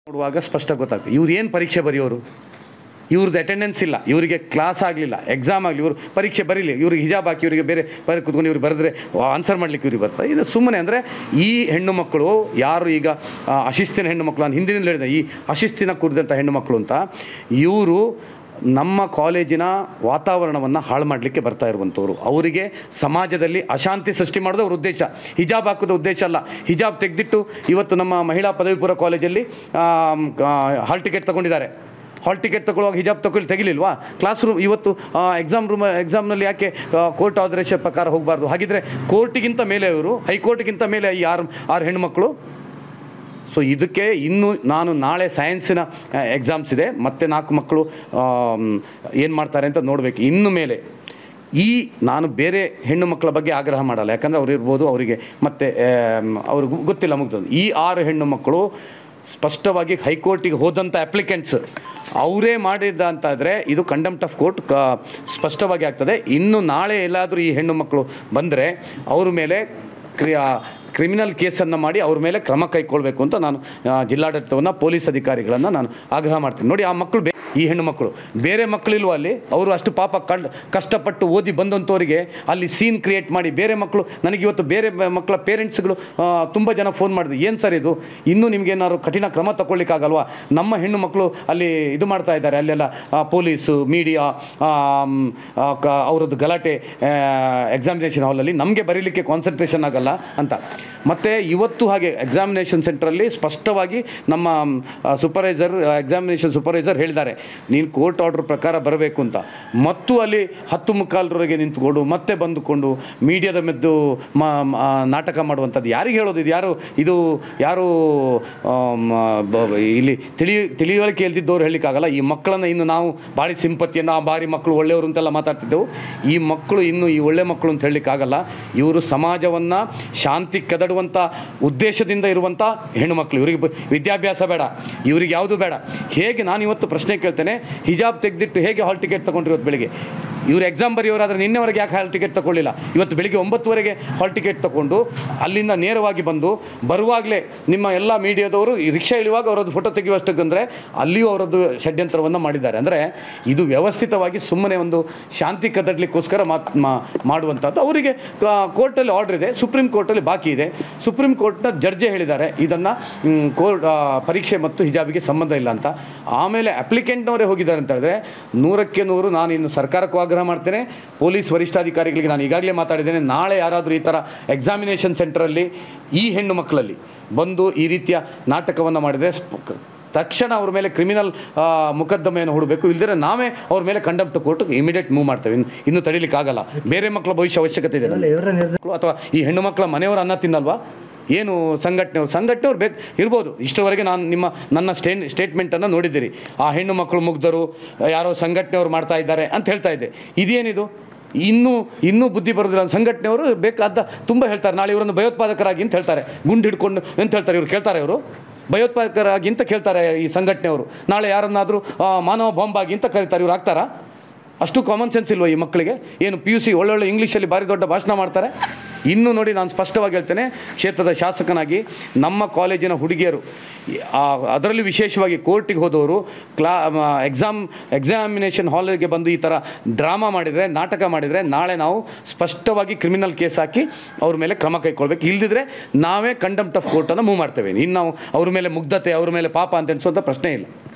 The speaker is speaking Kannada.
ನೋಡುವಾಗ ಸ್ಪಷ್ಟ ಗೊತ್ತಾಗ್ತದೆ ಇವ್ರು ಏನು ಪರೀಕ್ಷೆ ಬರೆಯೋರು ಇವ್ರದ್ದು ಅಟೆಂಡೆನ್ಸ್ ಇಲ್ಲ ಇವರಿಗೆ ಕ್ಲಾಸ್ ಆಗಲಿಲ್ಲ ಎಕ್ಸಾಮ್ ಆಗಲಿ ಇವರು ಪರೀಕ್ಷೆ ಬರೀಲಿ ಇವ್ರಿಗೆ ಹಿಜಾಬ್ ಹಾಕಿ ಇವರಿಗೆ ಬೇರೆ ಬರೀ ಕುತ್ಕೊಂಡು ಇವ್ರು ಬರೆದ್ರೆ ಆನ್ಸರ್ ಮಾಡಲಿಕ್ಕೆ ಇವ್ರಿಗೆ ಬರ್ತಾರೆ ಇದು ಸುಮ್ಮನೆ ಅಂದರೆ ಈ ಹೆಣ್ಣು ಮಕ್ಕಳು ಯಾರು ಈಗ ಆ, ಅಶಿಸ್ತಿನ ಹೆಣ್ಣು ಮಕ್ಕಳು ನಾನು ಹಿಂದಿನಿಂದ ಹೇಳಿದೆ ಈ ಅಶಿಸ್ತಿನ ಕುರಿದಂಥ ಹೆಣ್ಣು ಮಕ್ಕಳು ಅಂತ ಇವರು ನಮ್ಮ ಕಾಲೇಜಿನ ವಾತಾವರಣವನ್ನು ಹಾಳು ಮಾಡಲಿಕ್ಕೆ ಬರ್ತಾ ಇರುವಂಥವ್ರು ಅವರಿಗೆ ಸಮಾಜದಲ್ಲಿ ಅಶಾಂತಿ ಸೃಷ್ಟಿ ಮಾಡೋದು ಅವ್ರ ಉದ್ದೇಶ ಹಿಜಾಬ್ ಹಾಕೋದು ಉದ್ದೇಶ ಅಲ್ಲ ಹಿಜಾಬ್ ತೆಗೆದಿಟ್ಟು ಇವತ್ತು ನಮ್ಮ ಮಹಿಳಾ ಪದವಿ ಪೂರ್ವ ಕಾಲೇಜಲ್ಲಿ ಹಾಲ್ ಟಿಕೆಟ್ ತಗೊಂಡಿದ್ದಾರೆ ಹಾಲ್ ಟಿಕೆಟ್ ತಗೊಳ್ಳುವಾಗ ಹಿಜಾಬ್ ತಗೊಳ್ಳಿ ತೆಗಿಲಿಲ್ವಾ ಕ್ಲಾಸ್ ರೂಮ್ ಇವತ್ತು ಎಕ್ಸಾಮ್ ರೂಮ್ ಎಕ್ಸಾಮ್ನಲ್ಲಿ ಯಾಕೆ ಕೋರ್ಟ್ ಆದೇಶ ಪ್ರಕಾರ ಹೋಗಬಾರ್ದು ಹಾಗಿದ್ರೆ ಕೋರ್ಟಿಗಿಂತ ಮೇಲೆ ಇವರು ಹೈಕೋರ್ಟ್ಗಿಂತ ಮೇಲೆ ಈ ಆರು ಆರು ಹೆಣ್ಣುಮಕ್ಕಳು ಸೊ ಇದಕ್ಕೆ ಇನ್ನು ನಾನು ನಾಳೆ ಸೈನ್ಸಿನ ಎಕ್ಸಾಮ್ಸ್ ಇದೆ ಮತ್ತೆ ನಾಲ್ಕು ಮಕ್ಕಳು ಏನು ಮಾಡ್ತಾರೆ ಅಂತ ನೋಡಬೇಕು ಇನ್ನು ಮೇಲೆ ಈ ನಾನು ಬೇರೆ ಹೆಣ್ಣು ಮಕ್ಕಳ ಬಗ್ಗೆ ಆಗ್ರಹ ಮಾಡಲ್ಲ ಯಾಕಂದರೆ ಅವ್ರು ಇರ್ಬೋದು ಅವರಿಗೆ ಮತ್ತೆ ಅವ್ರಿಗೆ ಗೊತ್ತಿಲ್ಲ ಮುಗ್ದು ಈ ಆರು ಹೆಣ್ಣು ಮಕ್ಕಳು ಸ್ಪಷ್ಟವಾಗಿ ಹೈಕೋರ್ಟಿಗೆ ಹೋದಂಥ ಅಪ್ಲಿಕೆಂಟ್ಸ್ ಅವರೇ ಮಾಡಿದ ಅಂತಾದರೆ ಇದು ಕಂಡಮ್ಟ್ ಆಫ್ ಕೋರ್ಟ್ ಕ ಸ್ಪಷ್ಟವಾಗಿ ಆಗ್ತದೆ ಇನ್ನು ನಾಳೆ ಎಲ್ಲಾದರೂ ಈ ಹೆಣ್ಣು ಮಕ್ಕಳು ಬಂದರೆ ಅವ್ರ ಮೇಲೆ ಕ್ರಿಯಾ ಕ್ರಿಮಿನಲ್ ಕೇಸನ್ನು ಮಾಡಿ ಅವ್ರ ಮೇಲೆ ಕ್ರಮ ಕೈಗೊಳ್ಬೇಕು ಅಂತ ನಾನು ಆ, ಜಿಲ್ಲಾಡಳಿತವನ್ನು ಪೊಲೀಸ್ ಅಧಿಕಾರಿಗಳನ್ನು ನಾನು ಆಗ್ರಹ ಮಾಡ್ತೀನಿ ನೋಡಿ ಆ ಮಕ್ಕಳು ಬೇ ಈ ಹೆಣ್ಣು ಮಕ್ಕಳು ಬೇರೆ ಮಕ್ಕಳಿಲ್ವ ಅಲ್ಲಿ ಅವರು ಅಷ್ಟು ಪಾಪ ಕಂಡು ಕಷ್ಟಪಟ್ಟು ಓದಿ ಬಂದಂಥವರಿಗೆ ಅಲ್ಲಿ ಸೀನ್ ಕ್ರಿಯೇಟ್ ಮಾಡಿ ಬೇರೆ ಮಕ್ಕಳು ನನಗೆ ಇವತ್ತು ಬೇರೆ ಮ- ಮಕ್ಕಳ ಪೇರೆಂಟ್ಸ್ಗಳು ತುಂಬ ಜನ ಫೋನ್ ಮಾಡಿದ್ರು ಏನು ಸರ್ ಇದು ಇನ್ನೂ ನಿಮಗೇನಾದ್ರು ಕಠಿಣ ಕ್ರಮ ತಗೊಳ್ಳಿಕ್ಕಾಗಲ್ವಾ ನಮ್ಮ ಹೆಣ್ಣು ಮಕ್ಕಳು ಅಲ್ಲಿ ಇದು ಮಾಡ್ತಾ ಇದ್ದಾರೆ ಅಲ್ಲೆಲ್ಲ ಆ, ಪೊಲೀಸು ಮೀಡಿಯಾ ಅವರದ್ದು ಗಲಾಟೆ ಎಕ್ಸಾಮಿನೇಷನ್ ಹಾಲಲ್ಲಿ ನಮಗೆ ಬರೀಲಿಕ್ಕೆ ಕಾನ್ಸಂಟ್ರೇಷನ್ ಆಗಲ್ಲ ಅಂತ ಮತ್ತು ಇವತ್ತು ಹಾಗೆ ಎಕ್ಸಾಮಿನೇಷನ್ ಸೆಂಟ್ರಲ್ಲಿ ಸ್ಪಷ್ಟವಾಗಿ ನಮ್ಮ ಸೂಪರ್ವೈಸರ್ ಎಕ್ಸಾಮಿನೇಷನ್ ಸೂಪರ್ವೈಸರ್ ಹೇಳಿದ್ದಾರೆ ನೀನು ಕೋರ್ಟ್ ಆರ್ಡರ್ ಪ್ರಕಾರ ಬರಬೇಕು ಅಂತ ಮತ್ತು ಅಲ್ಲಿ ಹತ್ತು ಮುಕ್ಕಾಲರವರೆಗೆ ನಿಂತ್ಕೊಂಡು ಮತ್ತೆ ಬಂದುಕೊಂಡು ಮೀಡಿಯಾದ ಮೆದ್ದು ಮ ಮ- ನಾಟಕ ಮಾಡುವಂಥದ್ದು ಯಾರಿಗೆ ಹೇಳೋದು ಇದು ಯಾರು ಇದು ಯಾರು ಆಮ್, ಬ- ಬ- ಇಲ್ಲಿ ತಿಳಿ ತಿಳಿವಳಿಕೆ ಇಲ್ದಿದ್ದವ್ರು ಹೇಳಲಿಕ್ಕಾಗಲ್ಲ ಈ ಮಕ್ಕಳನ್ನು ಇನ್ನು ನಾವು ಭಾರಿ ಸಿಂಪತಿಯನ್ನು ಆ ಬಾರಿ ಮಕ್ಕಳು ಒಳ್ಳೆಯವರು ಅಂತೆಲ್ಲ ಮಾತಾಡ್ತಿದ್ದೆವು ಈ ಮಕ್ಕಳು ಇನ್ನು ಈ ಒಳ್ಳೆ ಮಕ್ಕಳು ಅಂತ ಹೇಳಲಿಕ್ಕಾಗಲ್ಲ ಇವರು ಸಮಾಜವನ್ನು ಶಾಂತಿ ಕದಡುವಂಥ ಉದ್ದೇಶದಿಂದ ಇರುವಂಥ ಹೆಣ್ಣುಮಕ್ಕಳು ಇವರಿಗೆ ಬ- ವಿದ್ಯಾಭ್ಯಾಸ ಬೇಡ ಇವ್ರಿಗೆ ಯಾವುದು ಬೇಡ ಹೇಗೆ ನಾನು ಇವತ್ತು ಪ್ರಶ್ನೆ ಕೇಳ್ತೇನೆ ಹಿಜಾಬ್ ತೆಗೆದಿಟ್ಟು ಹೇಗೆ ಹಾಲ್ ಟಿಕೆಟ್ ತಗೊಂಡಿರೋದು ಬೆಳಿಗ್ಗೆ ಇವರು ಎಕ್ಸಾಮ್ ಬರೆಯೋರಾದ್ರೆ ನಿನ್ನೆವರೆಗೆ ಯಾಕೆ ಹಾಲ್ ಟಿಕೆಟ್ ತಗೊಳ್ಳಿಲ್ಲ ಇವತ್ತು ಬೆಳಿಗ್ಗೆ ಒಂಬತ್ತುವರೆಗೆ ಹಾಲ್ ಟಿಕೆಟ್ ತಗೊಂಡು ಅಲ್ಲಿಂದ ನೇರವಾಗಿ ಬಂದು ಬರುವಾಗಲೇ ನಿಮ್ಮ ಎಲ್ಲ ಮೀಡಿಯಾದವರು ಈ ರಿಕ್ಷಾ ಇಳಿಯುವಾಗ ಅವರದ್ದು ಫೋಟೋ ತೆಗೆಯುವಷ್ಟಕ್ಕಂದರೆ ಅಲ್ಲಿಯೂ ಅವರದ್ದು ಷಡ್ಯಂತ್ರವನ್ನು ಮಾಡಿದ್ದಾರೆ ಅಂದರೆ ಇದು ವ್ಯವಸ್ಥಿತವಾಗಿ ಸುಮ್ಮನೆ ಒಂದು ಶಾಂತಿ ಕದಡ್ಲಿಕ್ಕೋಸ್ಕರ ಮಾತ್ ಮಾ- ಮಾಡುವಂಥದ್ದು ಅವರಿಗೆ ಕೋರ್ಟಲ್ಲಿ ಆರ್ಡರ್ ಇದೆ ಸುಪ್ರೀಂ ಕೋರ್ಟಲ್ಲಿ ಬಾಕಿ ಇದೆ ಸುಪ್ರೀಂ ಕೋರ್ಟ್ನ ಜಡ್ಜೆ ಹೇಳಿದ್ದಾರೆ ಇದನ್ನು ಕೋರ್ಟ್ ಪರೀಕ್ಷೆ ಮತ್ತು ಹಿಜಾಬಿಗೆ ಸಂಬಂಧ ಇಲ್ಲ ಅಂತ ಆಮೇಲೆ ಅಪ್ಲಿಕೆಂಟ್ನವರೇ ಹೋಗಿದ್ದಾರೆ ಅಂತ ಹೇಳಿದ್ರೆ ನೂರಕ್ಕೆ ನೂರು ನಾನು ಇನ್ನು ಸರ್ಕಾರಕ್ಕೂ ಆಗ್ರಹ ಮಾಡ್ತೇನೆ ಪೊಲೀಸ್ ವರಿಷ್ಠಾಧಿಕಾರಿಗಳಿಗೆ ನಾನು ಈಗಾಗಲೇ ಮಾತಾಡಿದ್ದೇನೆ ನಾಳೆ ಯಾರಾದರೂ ಈ ಥರ ಎಕ್ಸಾಮಿನೇಷನ್ ಸೆಂಟರಲ್ಲಿ ಈ ಹೆಣ್ಣು ಮಕ್ಕಳಲ್ಲಿ ಬಂದು ಈ ರೀತಿಯ ನಾಟಕವನ್ನು ಮಾಡಿದರೆ ಸ್ಪ- ತಕ್ಷಣ ಅವ್ರ ಮೇಲೆ ಕ್ರಿಮಿನಲ್ ಮುಕದ್ದಮೆಯನ್ನು ಹೂಡಬೇಕು ಇಲ್ದಿರೆ ನಾವೇ ಅವ್ರ ಮೇಲೆ ಕಂಡಮ್ಟ್ ಕೋರ್ಟ್ ಇಮಿಡಿಯೇಟ್ ಮೂವ್ ಮಾಡ್ತೇವೆ ಇನ್ನು ಇನ್ನೂ ತಡೀಲಿಕ್ಕಾಗಲ್ಲ ಬೇರೆ ಮಕ್ಕಳ ಭವಿಷ್ಯ ಅವಶ್ಯಕತೆ ಇದೆ ನಮ್ಗೆ. ಇವರ ನಿರ್ಧಾರ ಮಕ್ಕಳು ಅಥವಾ ಈ ಹೆಣ್ಣು ಮಕ್ಕಳ ಮನೆಯವರು ಅನ್ನ ತಿನ್ನಲ್ವಾ ಏನು ಸಂಘಟನೆಯವರು ಸಂಘಟನೆಯವ್ರು ಬೇಕು ಇರ್ಬೋದು ಇಷ್ಟವರೆಗೆ ನಾನು ನಿಮ್ಮ ನನ್ನ ಸ್ಟೇ ಸ್ಟೇಟ್ಮೆಂಟನ್ನು ನೋಡಿದ್ದೀರಿ ಆ ಹೆಣ್ಣು ಮಕ್ಕಳು ಮುಗ್ಧರು ಯಾರೋ ಸಂಘಟನೆಯವರು ಮಾಡ್ತಾ ಇದ್ದಾರೆ ಅಂತ ಹೇಳ್ತಾ ಇದ್ದೆ ಇದೇನಿದು ಇನ್ನೂ ಇನ್ನೂ ಬುದ್ಧಿ ಬರೋದಿಲ್ಲ ಸಂಘಟನೆಯವರು ಬೇಕಾದ ತುಂಬ ಹೇಳ್ತಾರೆ ನಾಳೆ ಇವರನ್ನು ಭಯೋತ್ಪಾದಕರಾಗಿ ಅಂತ ಹೇಳ್ತಾರೆ ಗುಂಡು ಹಿಡ್ಕೊಂಡು ಅಂತ ಹೇಳ್ತಾರೆ ಇವ್ರು ಕೇಳ್ತಾರೆ ಇವರು ಭಯೋತ್ಪಾದಕರಾಗಿ ಅಂತ ಕೇಳ್ತಾರೆ ಈ ಸಂಘಟನೆಯವರು ನಾಳೆ ಯಾರನ್ನಾದರೂ ಮಾನವ ಬಾಂಬ್ ಆಗಿ ಅಂತ ಕರೀತಾರೆ ಇವ್ರು ಆಗ್ತಾರಾ ಅಷ್ಟು ಕಾಮನ್ ಸೆನ್ಸ್ ಇಲ್ವ ಈ ಮಕ್ಕಳಿಗೆ ಏನು ಪಿ ಯು ಸಿ ಒಳ್ಳೊಳ್ಳೆ ಇಂಗ್ಲೀಷಲ್ಲಿ ಭಾರಿ ದೊಡ್ಡ ಭಾಷಣ ಮಾಡ್ತಾರೆ ಇನ್ನೂ ನೋಡಿ ನಾನು ಸ್ಪಷ್ಟವಾಗಿ ಹೇಳ್ತೇನೆ ಕ್ಷೇತ್ರದ ಶಾಸಕನಾಗಿ ನಮ್ಮ ಕಾಲೇಜಿನ ಹುಡುಗಿಯರು ಆ, ಅದರಲ್ಲಿ ವಿಶೇಷವಾಗಿ ಕೋರ್ಟಿಗೆ ಹೋದವರು ಕ್ಲಾ ಎಕ್ಸಾಮ್ ಎಕ್ಸಾಮಿನೇಷನ್ ಹಾಲಿಗೆ ಬಂದು ಈ ಥರ ಡ್ರಾಮಾ ಮಾಡಿದರೆ ನಾಟಕ ಮಾಡಿದರೆ ನಾಳೆ ನಾವು ಸ್ಪಷ್ಟವಾಗಿ ಕ್ರಿಮಿನಲ್ ಕೇಸ್ ಹಾಕಿ ಅವ್ರ ಮೇಲೆ ಕ್ರಮ ಕೈಗೊಳ್ಬೇಕು ಇಲ್ದಿದ್ರೆ ನಾವೇ ಕಂಡಮ್ಟ್ ಆಫ್ ಕೋರ್ಟನ್ನು ಮೂವ್ ಮಾಡ್ತೇವೆ ಇನ್ನು ನಾವು ಅವ್ರ ಮೇಲೆ ಮುಗ್ಧತೆ ಅವ್ರ ಮೇಲೆ ಪಾಪ ಅಂತ ಅನಿಸುವಂಥ ಪ್ರಶ್ನೆ ಇಲ್ಲ